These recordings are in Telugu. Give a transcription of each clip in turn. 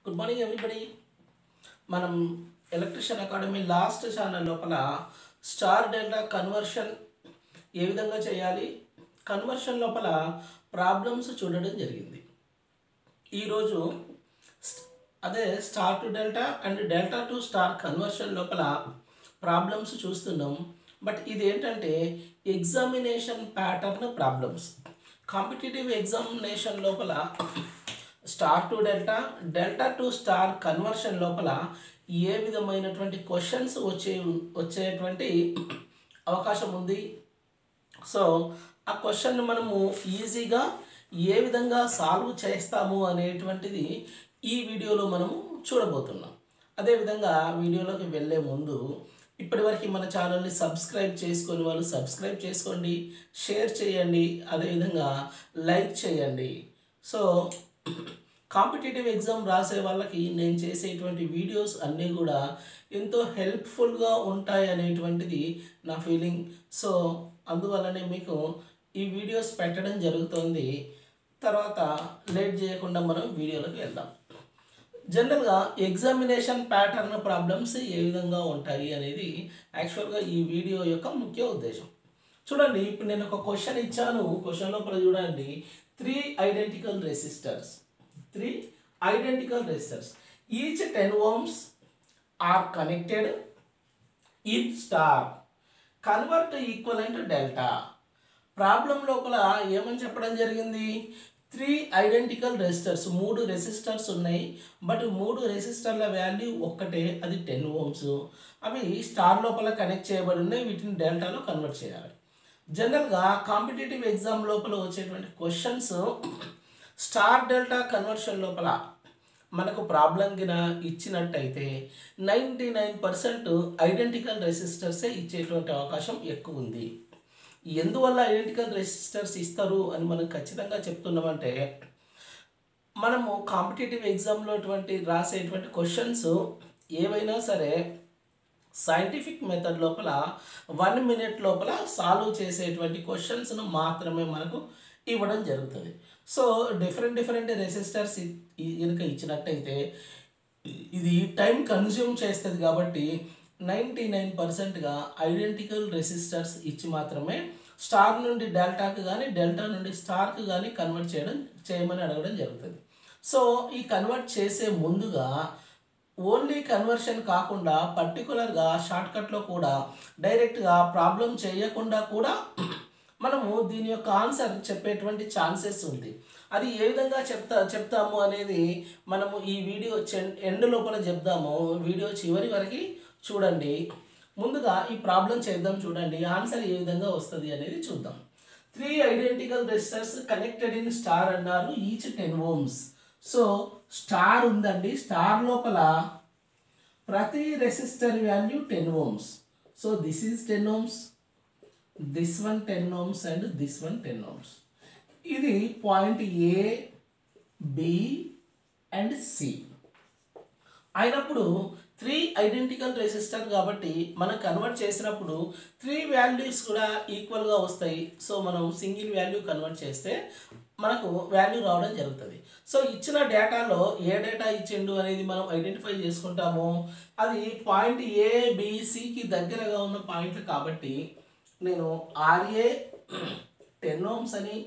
గుడ్ మార్నింగ్ ఎవ్రీబడి మనం ఎలక్ట్రిషియన్ అకాడమీ లాస్ట్ ఛానల్ లోపల స్టార్ డెల్టా కన్వర్షన్ ఏ విధంగా చేయాలి కన్వర్షన్ లోపల ప్రాబ్లమ్స్ చూడడం జరిగింది ఈరోజు స్ట్- అదే star to delta and delta to star conversion లోపల ప్రాబ్లమ్స్ చూస్తున్నాం బట్ ఇది ఏంటంటే examination pattern problems competitive examination లోపల star to delta delta to star conversion లోపల ఏ విధమైనటువంటి క్వశ్చన్స్ వచ్చే వచ్చేటువంటి అవకాశం ఉంది సో ఆ క్వశ్చన్ మనము ఈజీగా ఏ విధంగా సాల్వ్ చేస్తాము అనేటువంటిది ఈ వీడియోలో మనము చూడబోతున్నాం అదేవిధంగా వీడియోలోకి వెళ్ళే ముందు ఇప్పటివరకు మన ఛానల్ని సబ్స్క్రైబ్ చేసుకొని వాళ్ళు సబ్స్క్రైబ్ చేసుకోండి షేర్ చేయండి అదేవిధంగా లైక్ చేయండి సో కాంపిటేటివ్ ఎగ్జామ్ రాసే వాళ్ళకి నేను చేసేటువంటి వీడియోస్ అన్నీ కూడా ఎంతో హెల్ప్ఫుల్గా ఉంటాయి అనేటువంటిది నా ఫీలింగ్ సో అందువల్లనే మీకు ఈ వీడియోస్ పెట్టడం జరుగుతుంది తర్వాత లేట్ చేయకుండా మనం వీడియోలోకి వెళ్దాం జనరల్గా ఎగ్జామినేషన్ ప్యాటర్న్ ప్రాబ్లమ్స్ ఏ విధంగా ఉంటాయి అనేది యాక్చువల్గా ఈ వీడియో యొక్క ముఖ్య ఉద్దేశం చూడండి ఇప్పుడు నేను ఒక క్వశ్చన్ ఇచ్చాను క్వశ్చన్ లోపల చూడండి three identical resistors three identical resistors each ten ohms are connected in star convert equivalent delta problem లోపల ఏమని చెప్పడం జరిగింది త్రీ ఐడెంటికల్ రెసిస్టర్స్ మూడు రెసిస్టర్స్ ఉన్నాయి బట్ మూడు రెసిస్టర్ల వాల్యూ ఒక్కటే అది టెన్ ఓమ్స్ అవి స్టార్ లోపల కనెక్ట్ చేయబడి ఉన్నాయి వీటిని డెల్టాలో కన్వర్ట్ చేయాలి జనరల్గా కాంపిటేటివ్ ఎగ్జామ్ లోపల వచ్చేటువంటి క్వశ్చన్స్ స్టార్ డెల్టా కన్వర్షన్ లోపల మనకు ప్రాబ్లం గిన ఇచ్చినట్టయితే నైంటీ నైన్ పర్సెంట్ ఐడెంటికల్ రెసిస్టర్సే ఇచ్చేటువంటి అవకాశం ఎక్కువ ఉంది ఎందువల్ల ఐడెంటికల్ రెసిస్టర్స్ ఇస్తారు అని మనం ఖచ్చితంగా చెప్తున్నామంటే మనము కాంపిటేటివ్ ఎగ్జామ్లో అటువంటి రాసేటువంటి క్వశ్చన్స్ ఏవైనా సరే సైంటిఫిక్ మెథడ్ లోపల వన్ మినిట్ లోపల సాల్వ్ చేసేటువంటి క్వశ్చన్స్ను మాత్రమే మనకు ఇవ్వడం జరుగుతుంది సో డిఫరెంట్ డిఫరెంట్ రెసిస్టర్స్ కనుక ఇచ్చినట్టయితే ఇది టైం కన్జ్యూమ్ చేస్తుంది కాబట్టి నైంటీ నైన్ పర్సెంట్గా ఐడెంటికల్ రెసిస్టర్స్ ఇచ్చి మాత్రమే స్టార్ నుండి డెల్టాకి కానీ డెల్టా నుండి స్టార్కి కానీ కన్వర్ట్ చేయడం చేయమని అడగడం జరుగుతుంది సో ఈ కన్వర్ట్ చేసే ముందుగా ఓన్లీ కన్వర్షన్ కాకుండా పర్టికులర్గా షార్ట్కట్లో కూడా డైరెక్ట్గా ప్రాబ్లం చేయకుండా కూడా మనము దీని యొక్క ఆన్సర్ చెప్పేటువంటి ఛాన్సెస్ ఉంది అది ఏ విధంగా చెప్తా చెప్తాము అనేది మనము ఈ వీడియో ఎండ్ లోపల చెప్దాము వీడియో చివరి వరకు చూడండి ముందుగా ఈ ప్రాబ్లం చేద్దాం చూడండి ఆన్సర్ ఏ విధంగా వస్తుంది అనేది చూద్దాం three identical resistors connected in star అన్నారు each ten ohms so star ఉందండి స్టార్ లోపల ప్రతి resistor value ten ohms so this is ten ohms this one ten ohms and this one ten ohms ఇది point A B and C అయినప్పుడు త్రీ ఐడెంటికల్ రెసిస్టర్ కాబట్టి మనం కన్వర్ట్ చేసినప్పుడు త్రీ వాల్యూస్ కూడా ఈక్వల్గా వస్తాయి సో మనం సింగిల్ వాల్యూ కన్వర్ట్ చేస్తే మనకు వాల్యూ రావడం జరుగుతుంది సో ఇచ్చిన డేటాలో ఏ డేటా ఇచ్చిండు అనేది మనం ఐడెంటిఫై చేసుకుంటాము అది పాయింట్ ఏ బిసికి దగ్గరగా ఉన్న పాయింట్లు కాబట్టి నేను ఆర్ఏ టెన్ ఓమ్స్ అని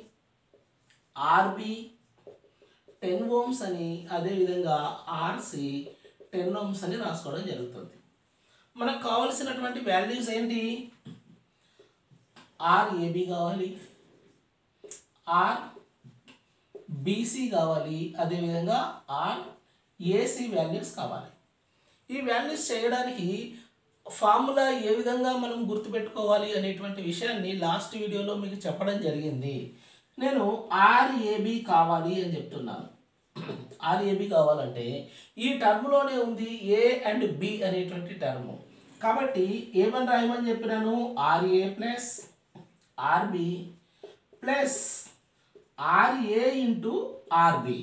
ఆర్బి టెన్ ఓమ్స్ అని అదేవిధంగా ఆర్సి టెన్ ఓమ్స్ అని రాసుకోవడం జరుగుతుంది మనకు కావలసినటువంటి వాల్యూస్ ఏంటి ఆర్ ఏబి కావాలి ఆర్ బీసీ కావాలి అదేవిధంగా ఆర్ ఏసీ వాల్యూస్ కావాలి ఈ వాల్యూస్ చేయడానికి ఫార్ములా ఏ విధంగా మనం గుర్తుపెట్టుకోవాలి అనేటువంటి విషయాన్ని లాస్ట్ వీడియోలో మీకు చెప్పడం జరిగింది నేను ఆర్ఏబి కావాలి అని చెప్తున్నాను ఆర్ఏబి కావాలంటే ఈ టర్మ్లోనే ఉంది ఏ అండ్ బి అనేటువంటి టర్మ్ కాబట్టి ఏమని రాయమని చెప్పినాను RA plus RB plus RA into RB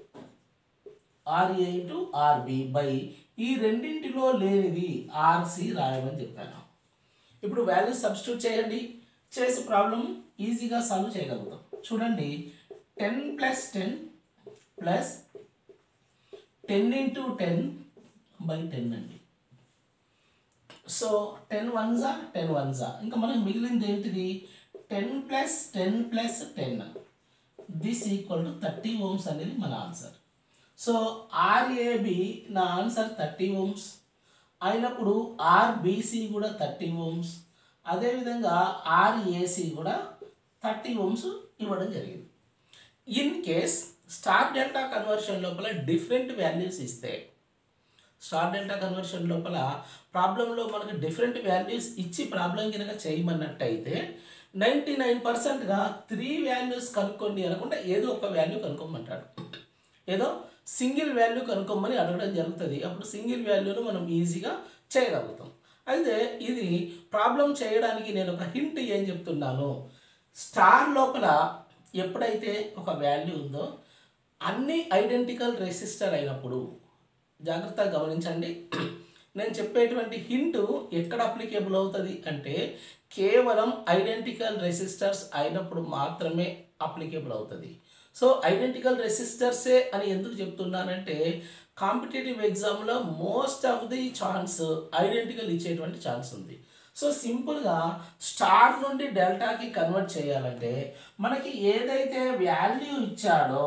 RA into RB by ఈ రెండింటిలో లేనిది ఆర్సి రాయమని చెప్పాను ఇప్పుడు వాల్యూ సబ్స్టిట్యూట్ చేయండి చేసి ప్రాబ్లం ఈజీగా సాల్వ్ చేయగలుగుతాం చూడండి ten plus ten plus ten into ten by ten అండి సో టెన్ వన్ జా టెన్ వన్ జా ఇంకా మనకు మిగిలింది ఏంటిది ten plus ten plus ten this equal to thirty ohms అనేది మన ఆన్సర్ సో ఆర్ఏబి నా ఆన్సర్ థర్టీ ఓమ్స్ అయినప్పుడు ఆర్బిసి కూడా థర్టీ ఓమ్స్ అదేవిధంగా ఆర్ఏసి కూడా థర్టీ ఓమ్స్ ఇవ్వడం జరిగింది in case star delta conversion లోపల డిఫరెంట్ వాల్యూస్ ఇస్తే స్టార్ డెల్టా కన్వర్షన్ లోపల ప్రాబ్లంలో మనకు డిఫరెంట్ వాల్యూస్ ఇచ్చి ప్రాబ్లం కనుక చేయమన్నట్టయితే నైంటీ నైన్ పర్సెంట్గా త్రీ వాల్యూస్ కనుక్కోండి అనకుండా ఏదో ఒక వాల్యూ కనుక్కోమంటాడు ఏదో సింగిల్ వాల్యూ కనుక్కోమని అడగడం జరుగుతుంది అప్పుడు సింగిల్ వాల్యూను మనం ఈజీగా చేయగలుగుతాం అయితే ఇది ప్రాబ్లం చేయడానికి నేను ఒక హింట్ ఏం చెప్తున్నాను స్టార్ లోపల ఎప్పుడైతే ఒక వాల్యూ ఉందో అన్ని ఐడెంటికల్ రెసిస్టర్ అయినప్పుడు జాగ్రత్తగా గమనించండి నేను చెప్పేటువంటి హింట్ ఎక్కడ అప్లికేబుల్ అవుతుంది అంటే కేవలం ఐడెంటికల్ రెసిస్టర్స్ అయినప్పుడు మాత్రమే అప్లికేబుల్ అవుతుంది సో ఐడెంటికల్ రెసిస్టర్సే అని ఎందుకు చెప్తున్నానంటే కాంపిటేటివ్ ఎగ్జామ్లో most of the chance identical ఇచ్చేటువంటి ఛాన్స్ ఉంది సో సింపుల్గా స్టార్ నుండి డెల్టాకి కన్వర్ట్ చేయాలంటే మనకి ఏదైతే వాల్యూ ఇచ్చాడో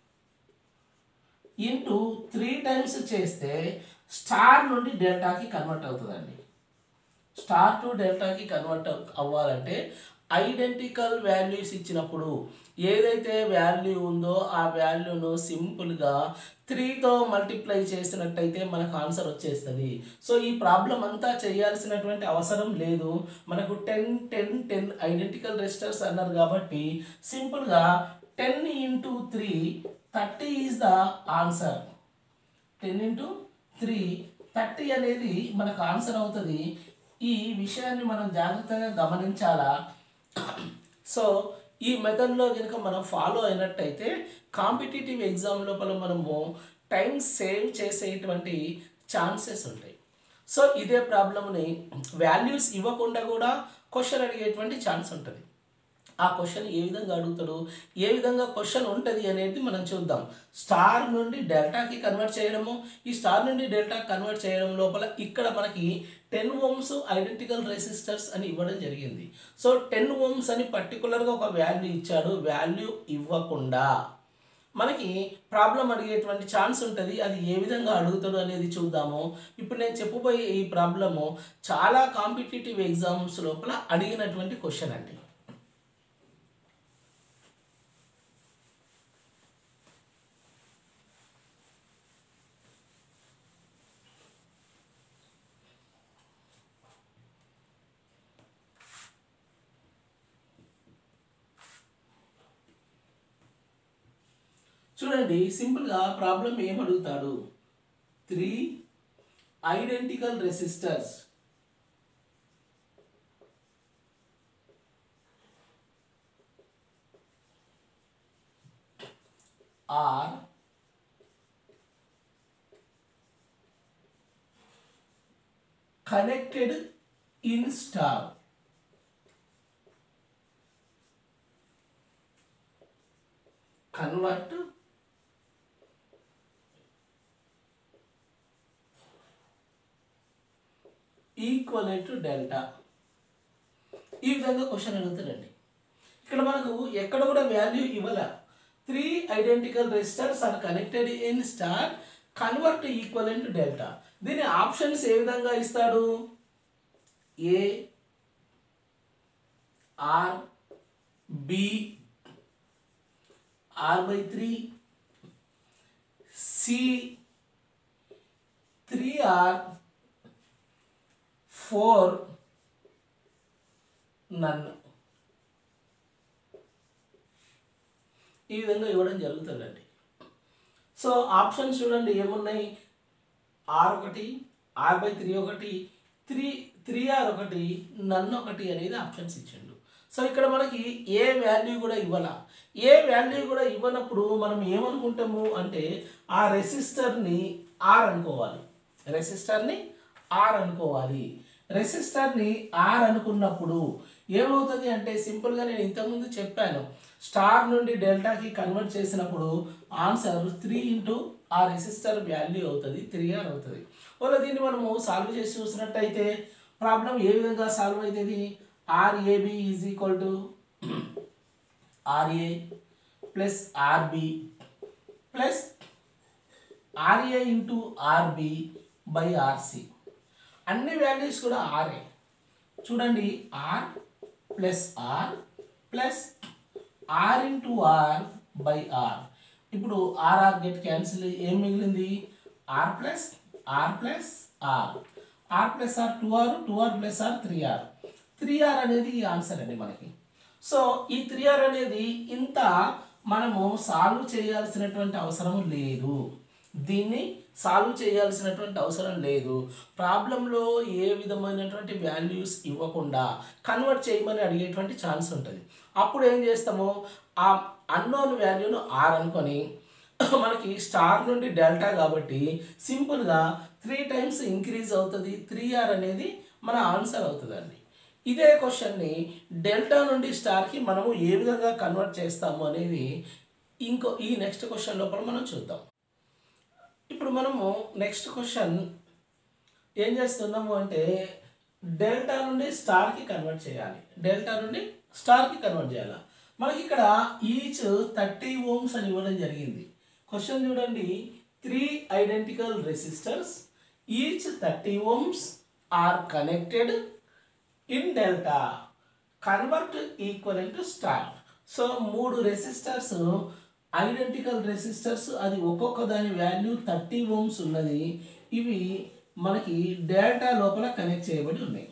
ఇంటూ త్రీ టైమ్స్ చేస్తే స్టార్ నుండి డెల్టాకి కన్వర్ట్ అవుతుందండి స్టార్ టు డెల్టాకి కన్వర్ట్ అవ్వాలంటే ఐడెంటికల్ వాల్యూస్ ఇచ్చినప్పుడు ఏదైతే వాల్యూ ఉందో ఆ వాల్యూను సింపుల్గా త్రీతో మల్టిప్లై చేసినట్టయితే మనకు ఆన్సర్ వచ్చేస్తుంది సో ఈ ప్రాబ్లం అంతా చేయాల్సినటువంటి అవసరం లేదు మనకు ten ten ten identical resistors అన్నారు కాబట్టి సింపుల్గా ten into three thirty is the answer ten into three thirty అనేది మనకు ఆన్సర్ అవుతుంది ఈ విషయాన్ని మనం జాగ్రత్తగా గమనించాలా సో ఈ మెథడ్లో కనుక మనం ఫాలో అయినట్టయితే కాంపిటేటివ్ ఎగ్జామ్ లోపల మనము టైం సేవ్ చేసేటువంటి ఛాన్సెస్ ఉంటాయి సో ఇదే ప్రాబ్లమ్ని వాల్యూస్ ఇవ్వకుండా కూడా క్వశ్చన్ అడిగేటువంటి ఛాన్స్ ఉంటుంది ఆ క్వశ్చన్ ఏ విధంగా అడుగుతాడు ఏ విధంగా క్వశ్చన్ ఉంటుంది అనేది మనం చూద్దాం స్టార్ నుండి డెల్టాకి కన్వర్ట్ చేయడము ఈ స్టార్ నుండి డెల్టా కన్వర్ట్ చేయడం లోపల ఇక్కడ మనకి టెన్ ఓమ్స్ ఐడెంటికల్ రెసిస్టర్స్ అని ఇవ్వడం జరిగింది సో టెన్ ఓమ్స్ అని పర్టికులర్గా ఒక వాల్యూ ఇచ్చాడు వాల్యూ ఇవ్వకుండా మనకి ప్రాబ్లం అడిగేటువంటి ఛాన్స్ ఉంటుంది అది ఏ విధంగా అడుగుతాడు అనేది చూద్దాము ఇప్పుడు నేను చెప్పబోయే ఈ ప్రాబ్లము చాలా కాంపిటేటివ్ ఎగ్జామ్స్ లోపల అడిగినటువంటి క్వశ్చన్ అండి చూడండి సింపుల్గా ప్రాబ్లం ఏం అడుగుతాడు three identical resistors are connected in star convert equal to delta ఈ విధంగా క్వశ్చన్ అడుగుతారండి ఇక్కడ మనకు ఎక్కడ కూడా వాల్యూ ఇవ్వాల three identical resistors are connected in star convert equal to delta దీని ఆప్షన్స్ ఏ విధంగా ఇస్తాడు A R B R by three C three R four నన్ను ఈ విధంగా ఇవ్వడం జరుగుతుందండి సో ఆప్షన్స్ చూడండి ఏమున్నాయి ఆర్ ఒకటి ఆర్ బై త్రీ ఒకటి త్రీ త్రీ ఆర్ ఒకటి నన్ను ఒకటి అనేది ఆప్షన్స్ ఇచ్చిండు సో ఇక్కడ మనకి ఏ వాల్యూ కూడా ఇవ్వాల ఏ వాల్యూ కూడా ఇవ్వనప్పుడు మనం ఏమనుకుంటాము అంటే ఆ రెసిస్టర్ని ఆర్ అనుకోవాలి రెసిస్టర్ని ఆర్ అనుకోవాలి రెసిస్టర్ని ఆర్ అనుకున్నప్పుడు ఏమవుతుంది అంటే సింపుల్గా నేను ఇంతకుముందు చెప్పాను స్టార్ నుండి డెల్టాకి కన్వర్ట్ చేసినప్పుడు ఆన్సర్ త్రీ ఇంటూ ఆ రెసిస్టర్ వాల్యూ అవుతుంది త్రీ ఆర్ అవుతుంది ఒకవేళ దీన్ని మనము సాల్వ్ చేసి చూసినట్టయితే ప్రాబ్లం ఏ విధంగా సాల్వ్ అవుతుంది RAB is equal to RA plus RB plus RA into RB by RC అన్ని వాల్యూస్ కూడా ఆర్ఏ చూడండి R plus R plus R into R by R ఇప్పుడు ఆర్ఆర్ గెట్ క్యాన్సిల్ ఏం మిగిలింది R plus R plus R R plus R two R two R plus R three R three R అనేది ఈ ఆన్సర్ అండి మనకి సో ఈ త్రీ ఆర్ అనేది ఇంత మనము సాల్వ్ చేయాల్సినటువంటి అవసరం లేదు దీన్ని సాల్వ్ చేయాల్సినటువంటి అవసరం లేదు ప్రాబ్లంలో ఏ విధమైనటువంటి వాల్యూస్ ఇవ్వకుండా కన్వర్ట్ చేయమని అడిగేటువంటి ఛాన్స్ ఉంటుంది అప్పుడు ఏం చేస్తాము ఆ అన్నోన్ వాల్యూను ఆర్ అనుకొని మనకి స్టార్ నుండి డెల్టా కాబట్టి సింపుల్గా త్రీ టైమ్స్ ఇంక్రీజ్ అవుతుంది త్రీ ఆర్ అనేది మన ఆన్సర్ అవుతుందండి ఇదే క్వశ్చన్ని డెల్టా నుండి స్టార్కి మనము ఏ విధంగా కన్వర్ట్ చేస్తాము అనేది ఇంకో ఈ నెక్స్ట్ క్వశ్చన్ లోపల మనం చూద్దాం ఇప్పుడు మనము నెక్స్ట్ క్వశ్చన్ ఏం చేస్తున్నాము అంటే డెల్టా నుండి స్టార్కి కన్వర్ట్ చేయాలి డెల్టా నుండి స్టార్కి కన్వర్ట్ చేయాలి మనకి ఇక్కడ ఈచ్ థర్టీ ఓమ్స్ అని ఇవ్వడం జరిగింది క్వశ్చన్ చూడండి three identical resistors each thirty ohms are connected in delta convert equal to star so మూడు రెసిస్టర్స్ ఐడెంటికల్ రెసిస్టర్స్ అది ఒక్కొక్క దాని వాల్యూ థర్టీ ఓమ్స్ ఉన్నది ఇవి మనకి డెల్టా లోపల కనెక్ట్ చేయబడి ఉన్నాయి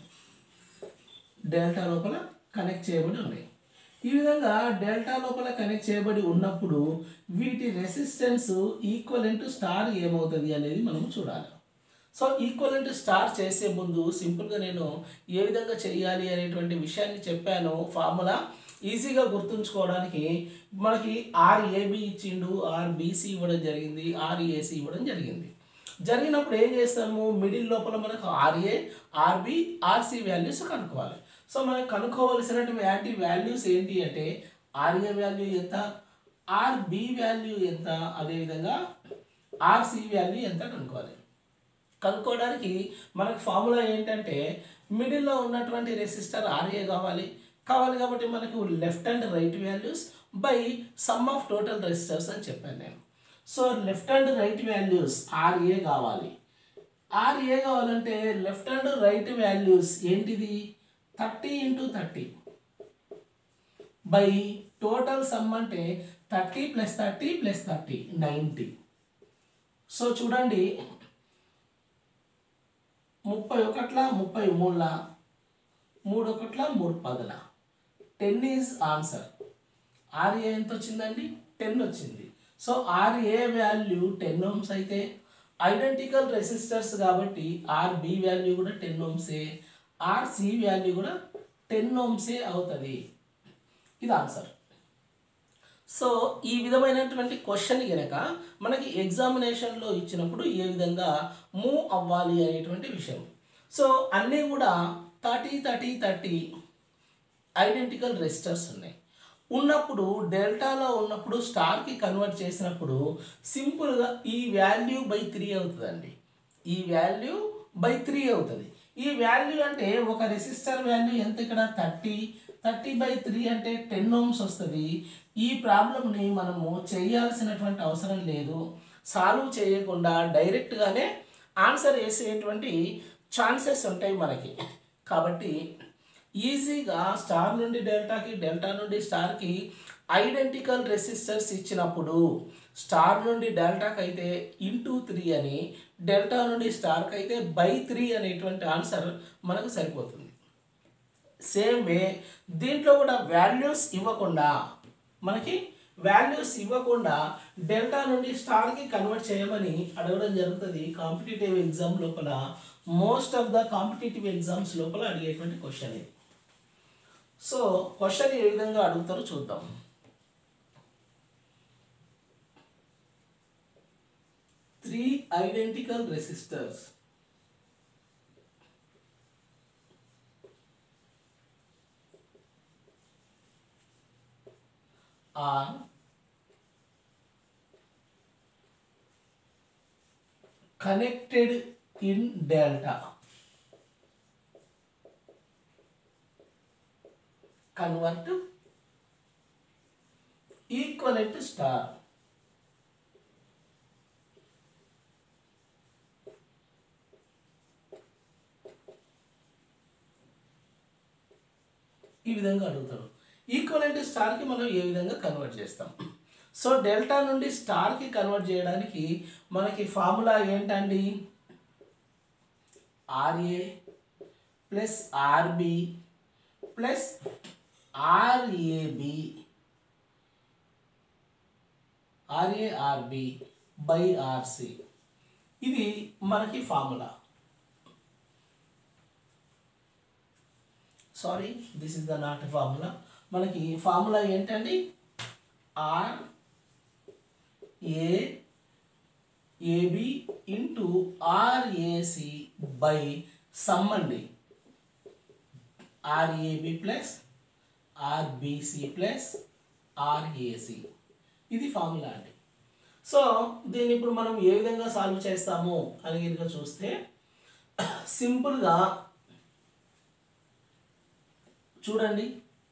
డెల్టా లోపల కనెక్ట్ చేయబడి ఉన్నాయి ఈ విధంగా డెల్టా లోపల కనెక్ట్ చేయబడి ఉన్నప్పుడు వీటి రెసిస్టెన్స్ ఈక్వల్ టు స్టార్ ఏమవుతుంది అనేది మనం చూడాలి సో ఈక్వల్ టు స్టార్ చేసే ముందు సింపుల్గా నేను ఏ విధంగా చేయాలి అనేటువంటి విషయాన్ని చెప్పాను ఫార్ములా ఈజీగా గుర్తుంచుకోవడానికి మనకి ఆర్ ఏబి ఇచ్చిండు ఆర్ బీసీ ఇవ్వడం జరిగింది ఆర్ ఏసీ ఇవ్వడం జరిగింది జరిగినప్పుడు ఏం చేస్తాము మిడిల్ లోపల మనకు ఆర్ఏ ఆర్బి ఆర్సి వాల్యూస్ కనుక్కోవాలి సో మనం కనుక్కోవలసినటువంటి వాల్యూస్ ఏంటి అంటే ఆర్ఏ వాల్యూ ఎంత ఆర్బి వాల్యూ ఎంత అదేవిధంగా ఆర్సి వాల్యూ ఎంత కనుక్కోవాలి కనుక్కోవడానికి మనకు ఫార్ములా ఏంటంటే మిడిల్లో ఉన్నటువంటి రెసిస్టర్ ఆర్ఏ కావాలి కావాలి కాబట్టి మనకు left and right values by sum of total resistors అని చెప్పాను నేను so left and right values R A కావాలి ఆర్ఏ కావాలంటే లెఫ్ట్ అండ్ రైట్ వాల్యూస్ ఏంటిది thirty into thirty by total sum అంటే thirty plus thirty plus thirty ninety so చూడండి ముప్పై ఒకట్ల ముప్పై మూడుల మూడు ఒకట్ల మూడు పదుల టెన్ ఈజ్ ఆన్సర్ ఆర్ఏ ఎంత వచ్చిందండి టెన్ వచ్చింది so R A value ten ohms అయితే ఐడెంటికల్ రెసిస్టర్స్ కాబట్టి ఆర్ బి వాల్యూ కూడా టెన్ ఓమ్సే ఆర్ సి వాల్యూ కూడా టెన్ ఓమ్సే అవుతుంది ఇది ఆన్సర్ సో ఈ విధమైనటువంటి క్వశ్చన్ కనుక మనకి ఎగ్జామినేషన్లో ఇచ్చినప్పుడు ఏ విధంగా మూవ్ అవ్వాలి అనేటువంటి విషయం సో అన్నీ కూడా thirty thirty thirty identical resistors ఉన్నాయి ఉన్నప్పుడు డెల్టాలో ఉన్నప్పుడు స్టార్కి కన్వర్ట్ చేసినప్పుడు సింపుల్గా ఈ వాల్యూ బై త్రీ అవుతుందండి ఈ వాల్యూ బై త్రీ అవుతుంది ఈ వాల్యూ అంటే ఒక రెసిస్టర్ వాల్యూ ఎంత ఇక్కడ థర్టీ థర్టీ బై త్రీ అంటే టెన్ ఓమ్స్ వస్తుంది ఈ ప్రాబ్లమ్ని మనము చేయాల్సినటువంటి అవసరం లేదు సాల్వ్ చేయకుండా డైరెక్ట్గానే ఆన్సర్ వేసేటువంటి ఛాన్సెస్ ఉంటాయి మనకి కాబట్టి ఈజీగా స్టార్ నుండి డెల్టాకి డెల్టా నుండి స్టార్కి ఐడెంటికల్ రెసిస్టర్స్ ఇచ్చినప్పుడు స్టార్ నుండి డెల్టాకి అయితే ఇంటూ త్రీ అని డెల్టా నుండి స్టార్కి అయితే బై త్రీ అనేటువంటి ఆన్సర్ మనకు సరిపోతుంది సేమ్ వే దీంట్లో కూడా వాల్యూస్ ఇవ్వకుండా మనకి వాల్యూస్ ఇవ్వకుండా డెల్టా నుండి స్టార్కి కన్వర్ట్ చేయమని అడగడం జరుగుతుంది కాంపిటేటివ్ ఎగ్జామ్ లోపల most of the competitive exams లోపల అడిగేటువంటి క్వశ్చన్ ఇది సో క్వశ్చన్ ఏ విధంగా అడుగుతారో చూద్దాం three identical resistors are connected in delta convert equivalent star ఈ విధంగా అడుగుతారు ఈక్వలెంట్ స్టార్కి మనం ఏ విధంగా కన్వర్ట్ చేస్తాం సో డెల్టా నుండి స్టార్కి కన్వర్ట్ చేయడానికి మనకి ఫార్ములా ఏంటండి R A plus RB plus R A B R A R B by R C ఇది మనకి formula sorry this is the not formula మనకి ఫార్ములా ఏంటండి R A A B into R A C by sum అండి R A B plus R B C plus R A C ఇది ఫార్ములా అండి సో దీన్ని ఇప్పుడు మనం ఏ విధంగా సాల్వ్ చేస్తాము అని కనుక చూస్తే సింపుల్గా చూడండి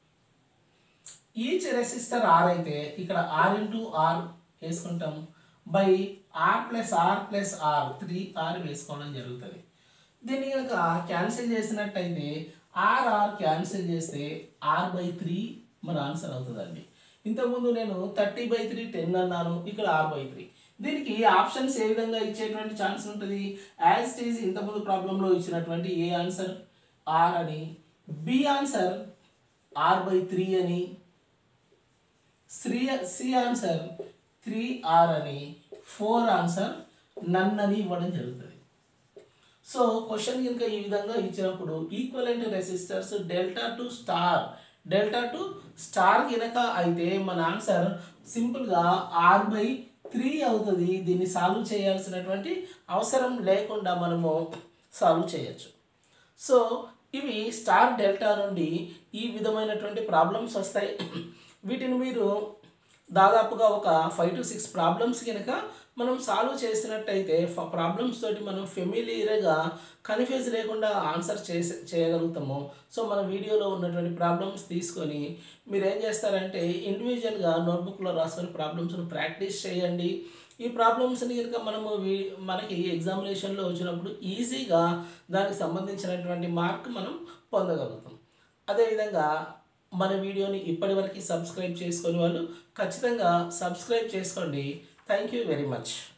ఈచ్ రెసిస్టర్ ఆర్ అయితే ఇక్కడ ఆర్ ఇంటూ ఆర్ వేసుకుంటాం by R plus R plus R three R వేసుకోవడం జరుగుతుంది దీన్ని కనుక క్యాన్సిల్ చేసినట్టయితే ఆర్ ఆర్ క్యాన్సిల్ చేస్తే ఆర్ బై త్రీ మన ఆన్సర్ అవుతుందండి ఇంతకుముందు నేను థర్టీ బై త్రీ టెన్ అన్నాను ఇక్కడ ఆర్ బై త్రీ దీనికి ఆప్షన్స్ ఏ విధంగా ఇచ్చేటువంటి ఛాన్స్ ఉంటుంది యాజ్ ఇట్ ఈజ్ ఇంతకుముందు ప్రాబ్లంలో ఇచ్చినటువంటి ఏ ఆన్సర్ ఆర్ అని B answer R by three అని శ్రీ సి ఆన్సర్ త్రీ ఆర్ అని ఫోర్ ఆన్సర్ నన్ అని ఇవ్వడం జరుగుతుంది సో క్వశ్చన్ కనుక ఈ విధంగా ఇచ్చినప్పుడు equivalent resistors delta to star delta to star కనుక అయితే మన ఆన్సర్ సింపుల్గా ఆర్ బై త్రీ అవుతుంది దీన్ని సాల్వ్ చేయాల్సినటువంటి అవసరం లేకుండా మనము సాల్వ్ చేయొచ్చు సో ఇవి స్టార్ డెల్టా నుండి ఈ విధమైనటువంటి ప్రాబ్లమ్స్ వస్తాయి వీటిని మీరు దాదాపుగా ఒక ఫైవ్ టు సిక్స్ ప్రాబ్లమ్స్ కనుక మనం సాల్వ్ చేసినట్టయితే ప్రాబ్లమ్స్ తోటి మనం ఫెమిలియర్గా కన్ఫ్యూజ్ లేకుండా ఆన్సర్ చేసే చేయగలుగుతాము సో మన వీడియోలో ఉన్నటువంటి ప్రాబ్లమ్స్ తీసుకొని మీరు ఏం చేస్తారంటే ఇండివిజువల్గా నోట్బుక్లో రాసుకొని ప్రాబ్లమ్స్ను ప్రాక్టీస్ చేయండి ఈ ప్రాబ్లమ్స్ని కనుక మనము వీ- మనకి ఎగ్జామినేషన్లో వచ్చినప్పుడు ఈజీగా దానికి సంబంధించినటువంటి మార్క్ మనం పొందగలుగుతాం అదేవిధంగా మన వీడియోని ఇప్పటివరకు సబ్స్క్రైబ్ చేసుకొని వాళ్ళు ఖచ్చితంగా సబ్స్క్రైబ్ చేసుకోండి థ్యాంక్ యూ వెరీ మచ్